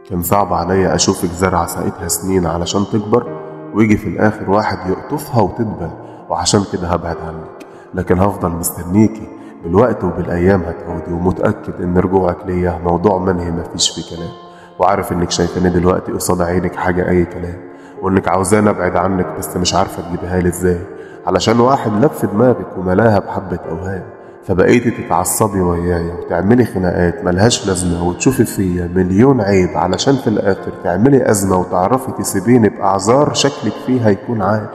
كان صعب عليا أشوفك زرعة سقيتها سنين علشان تكبر ويجي في الآخر واحد يقطفها وتدبل وعشان كده هبعد عنك لكن هفضل مستنيكي بالوقت وبالأيام هتعودي ومتأكد إن رجوعك ليا موضوع منهي مفيش فيه كلام وعارف إنك شايفاني دلوقتي قصاد عينك حاجة أي كلام وإنك عاوزاني أبعد عنك بس مش عارفة تجيبها لي إزاي علشان واحد لف دماغك وملاها بحبة أوهام فبقيتي تتعصبي ويايا وتعملي خناقات ملهاش لازمة وتشوفي فيا مليون عيب علشان في الآخر تعملي أزمة وتعرفي تسيبيني بأعذار شكلك فيها يكون عالي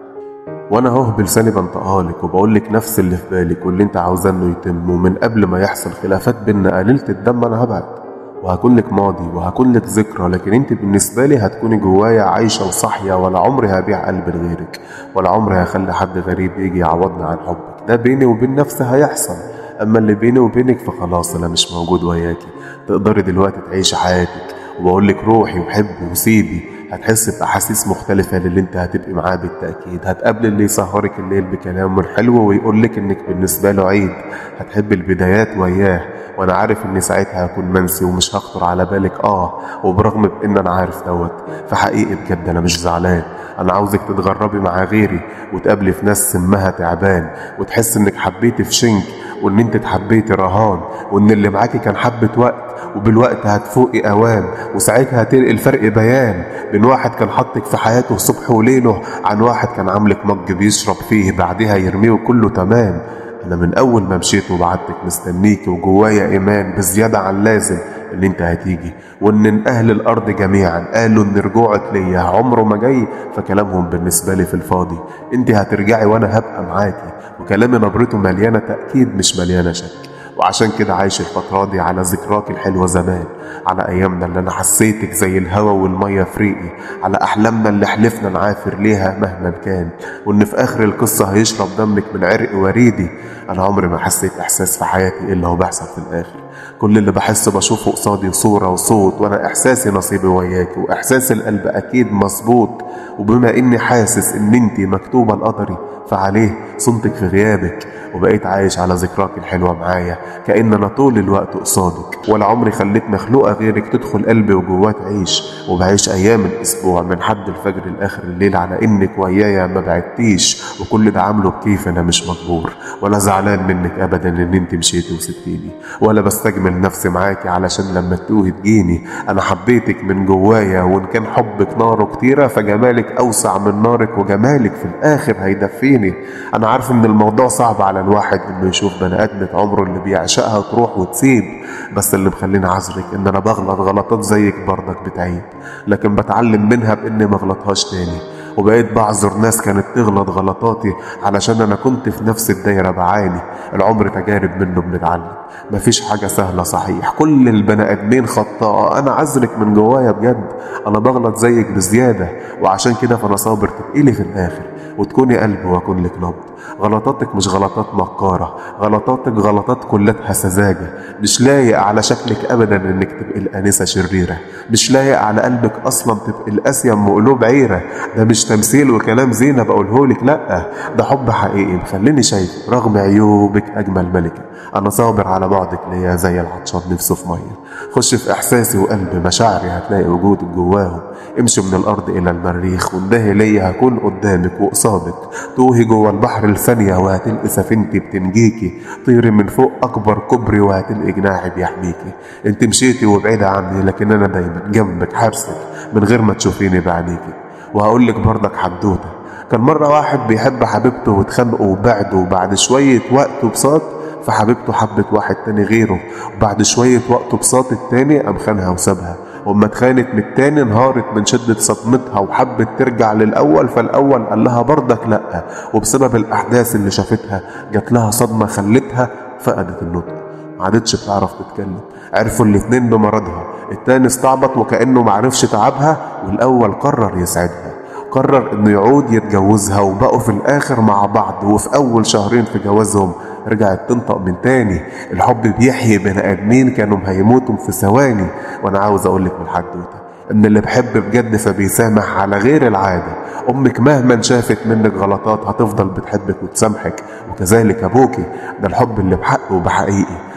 وانا اهو بلساني بنطقها لك وبقول لك نفس اللي في بالك واللي انت عاوزاه انه يتم ومن قبل ما يحصل خلافات بينا قليلة الدم انا هبعد وهكون لك ماضي وهكون لك ذكرى لكن انت بالنسبة لي هتكوني جوايا عايشة وصاحية ولا عمري هبيع قلبي لغيرك ولا عمري هخلي حد غريب يجي يعوضني عن حبك ده بيني وبين نفسي هيحصل اما اللي بيني وبينك فخلاص انا مش موجود وياكي تقدري دلوقتي تعيشي حياتك وبقول لك روحي وحبي وسيبي هتحس بأحاسيس مختلفة للي انت هتبقي معاه بالتأكيد هتقابل اللي يسهرك الليل بكلام حلو ويقول لك انك بالنسبة له عيد هتحب البدايات وياه وانا عارف اني ساعتها هكون منسي ومش هخطر على بالك اه وبرغم بان انا عارف دوت فحقيقي بجد انا مش زعلان انا عاوزك تتغربي مع غيري وتقابلي في ناس سمها تعبان وتحس انك حبيتي في شنك وان انت اتحبيتي رهان وان اللي معاكي كان حبة وقت وبالوقت هتفوقي اوام وساعتها هتلقي الفرق بيان بين واحد كان حطك في حياته صبح وليله عن واحد كان عاملك مج بيشرب فيه بعدها يرميه كله تمام انا من اول ما مشيت وبعدتك مستنيكي وجوايا ايمان بزياده عن لازم ان انت هتيجي وان اهل الارض جميعا قالوا ان رجوعك ليا عمره ما جاي فكلامهم بالنسبه لي في الفاضي انت هترجعي وانا هبقى معاكي وكلامي نبرته مليانه تاكيد مش مليانه شك وعشان كده عايش الفترة دي على ذكراك الحلوة زمان على أيامنا اللي أنا حسيتك زي الهوا والمية في ريقي على أحلامنا اللي حلفنا نعافر ليها مهما كان وإن في آخر القصة هيشرب دمك من عرق وريدي أنا عمري ما حسيت إحساس في حياتي إلا هو بيحصل في الآخر كل اللي بحسه بشوفه قصادي صورة وصوت وأنا إحساسي نصيبي وياك وإحساس القلب أكيد مظبوط وبما إني حاسس إن إنتي مكتوبة لقدري فعليه صمتك في غيابك وبقيت عايش على ذكراك الحلوة معايا كأن أنا طول الوقت قصادك ولا عمري خليت مخلوقة غيرك تدخل قلبي وجواه تعيش وبعيش أيام الأسبوع من حد الفجر لآخر الليل على إنك ويايا ما بعدتيش وكل ده عامله بكيف أنا مش مجبور ولا زعلان منك أبدا إن أنت مشيتي وسبتيني ولا بستجمل نفسي معاكي علشان لما تتوهي تجيني أنا حبيتك من جوايا وإن كان حبك ناره كتيرة فجمالك أوسع من نارك وجمالك في الآخر هيدفيني أنا عارف إن الموضوع صعب على الواحد إنه يشوف بني آدمة عمره اللي بيعشقها تروح وتسيب بس اللي مخليني عذرك إن أنا بغلط غلطات زيك برضك بتعيب لكن بتعلم منها بإني ما غلطهاش تاني وبقيت بعذر ناس كانت تغلط غلطاتي علشان انا كنت في نفس الدايرة بعاني العمر تجارب منه بنتعلم مفيش حاجة سهلة صحيح كل البني ادمين خطاء انا عذرك من جوايا بجد انا بغلط زيك بزيادة وعشان كده فانا صابر تبقيلي في الاخر وتكوني قلب واكون لك نبض غلطاتك مش غلطات مكارة غلطاتك غلطات كلها سذاجة مش لايق على شكلك ابدا انك تبقي الانسة شريرة مش لايق على قلبك اصلا تبقي الاسيم وقلوب عيرة ده مش تمثيل وكلام زينة بقولهولك لأ ده حب حقيقي مخليني شايف رغم عيوبك أجمل ملكة أنا صابر على بعدك ليا زي العطشان نفسه في مية خش في إحساسي وقلبي مشاعري هتلاقي وجودك جواهم امشي من الأرض إلى المريخ وانتهي ليا هكون قدامك وقصادك توهي جوا البحر الثانية وهتلقي سفينتي بتنجيكي طيري من فوق أكبر كوبري وهتلقي جناحي بيحميكي انت مشيتي وبعيدة عني لكن أنا دايما جنبك حارسك من غير ما تشوفيني بعينيكي وهقول لك برضك حدوته كان مرة واحد بيحب حبيبته واتخانقوا وبعدوا وبعد شوية وقت وبساط فحبيبته حبت واحد تاني غيره وبعد شوية وقت وبساط التاني قام خانها وسابها وأما اتخانت من التاني انهارت من شدة صدمتها وحبت ترجع للأول فالأول قال لها برضك لأ وبسبب الأحداث اللي شافتها جات لها صدمة خلتها فقدت النطق ما عادتش بتعرف تتكلم عرفوا الاتنين بمرضها التاني استعبط وكأنه معرفش تعبها والأول قرر يسعدها قرر انه يعود يتجوزها وبقوا في الاخر مع بعض وفي اول شهرين في جوازهم رجعت تنطق من تاني الحب بيحيي بني ادمين كانوا هيموتوا في ثواني وانا عاوز اقول لك من الحدوته ان اللي بحب بجد فبيسامح على غير العاده امك مهما شافت منك غلطات هتفضل بتحبك وتسامحك وكذلك ابوكي ده الحب اللي بحق وبحقيقي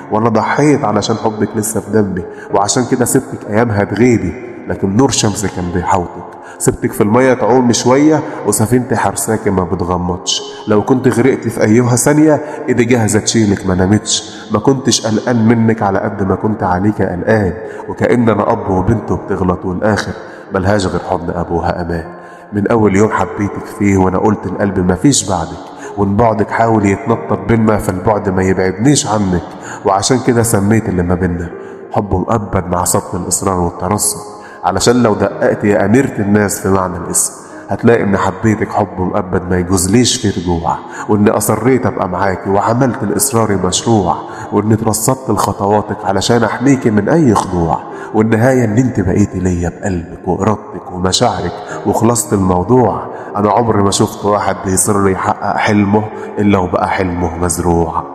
وانا ضحيت علشان حبك لسه في دمي وعشان كده سبتك ايامها تغيبي لكن نور شمس كان بيحوطك سبتك في المية تعومي شوية وسفينتي حرساكي ما بتغمضش لو كنت غرقتي في أيها ثانية إيدي جاهزة تشيلك ما نامتش ما كنتش قلقان منك على قد ما كنت عليك قلقان وكأن أنا أب وبنته بتغلط والآخر ملهاش غير حضن أبوها أمان من أول يوم حبيتك فيه وأنا قلت القلب مفيش بعدك وإن بعدك حاول يتنطط بينا فالبعد ما يبعدنيش عنك وعشان كده سميت اللي ما بينا حب مؤبد مع سبط الإصرار والترصد علشان لو دققت يا أميرة الناس في معنى الاسم هتلاقي إن حبيتك حب مؤبد ما يجوزليش في رجوع وإني أصريت أبقى معاكي وعملت الإصرار مشروع وإني اترصدت لخطواتك علشان أحميكي من أي خضوع والنهاية إن أنت بقيتي ليا بقلبك وإرادتك ومشاعرك وخلاصة الموضوع أنا عمري ما شفت واحد بيصر يحقق حلمه إلا وبقى حلمه مزروع